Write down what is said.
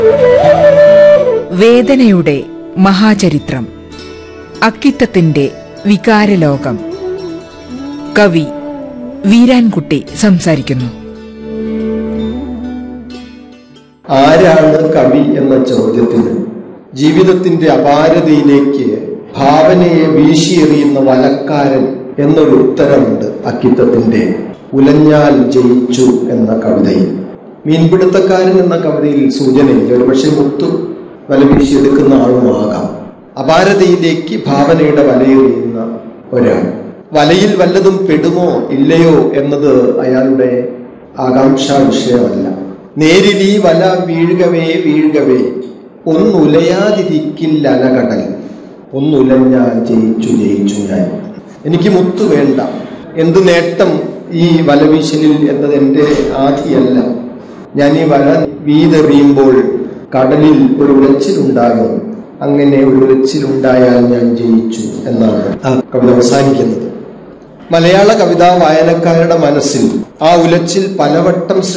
വേദനയുടെ മഹാചരിത്രം അക്കിത്തത്തിന്റെ വികാരലോകം കവി വീരാൻകുട്ടി സംസാരിക്കുന്നു ആരാണ് കവി എന്ന ചോദ്യത്തിന് ജീവിതത്തിന്റെ അപാരതയിലേക്ക് ഭാവനയെ വീശിയെറിയുന്ന വലക്കാരൻ എന്നൊരു ഉത്തരമുണ്ട് അക്കിത്തത്തിന്റെ ഉലഞ്ഞാൽ ജയിച്ചു എന്ന കവിതയിൽ മീൻപിടുത്തക്കാരൻ എന്ന കവിതയിൽ സൂചനയില്ല ഒരുപക്ഷെ മുത്തു വല വീശിയെടുക്കുന്ന ആളുമാകാം അപാരതയിലേക്ക് ഭാവനയുടെ വലയെറിയുന്ന ഒരാൾ വലയിൽ വല്ലതും പെടുമോ ഇല്ലയോ എന്നത് അയാളുടെ ആകാംക്ഷാ വിഷയമല്ല നേരിൽ ഈ വല വീഴുകവേ വീഴുകവേ ഒന്നുലയാതിരിക്കില്ല അലകടൽ ഒന്നുലഞ്ഞാൽ ജയിച്ചു ജയിച്ചു ഞാൻ എനിക്ക് മുത്തു വേണ്ട എന്ത് നേട്ടം ഈ വലവീശലിൽ എന്നത് എൻ്റെ ആധിയല്ല ഞാൻ ഈ വല വീതെറിയുമ്പോൾ കടലിൽ ഒരു ഉലച്ചിലുണ്ടാകും അങ്ങനെ ഒരു ഉലച്ചിലുണ്ടായാൽ ഞാൻ ജയിച്ചു എന്നാണ് ആ കവിത അവസാനിക്കുന്നത് മലയാള കവിതാ വായനക്കാരുടെ മനസ്സിൽ ആ ഉലച്ചിൽ പലവട്ടം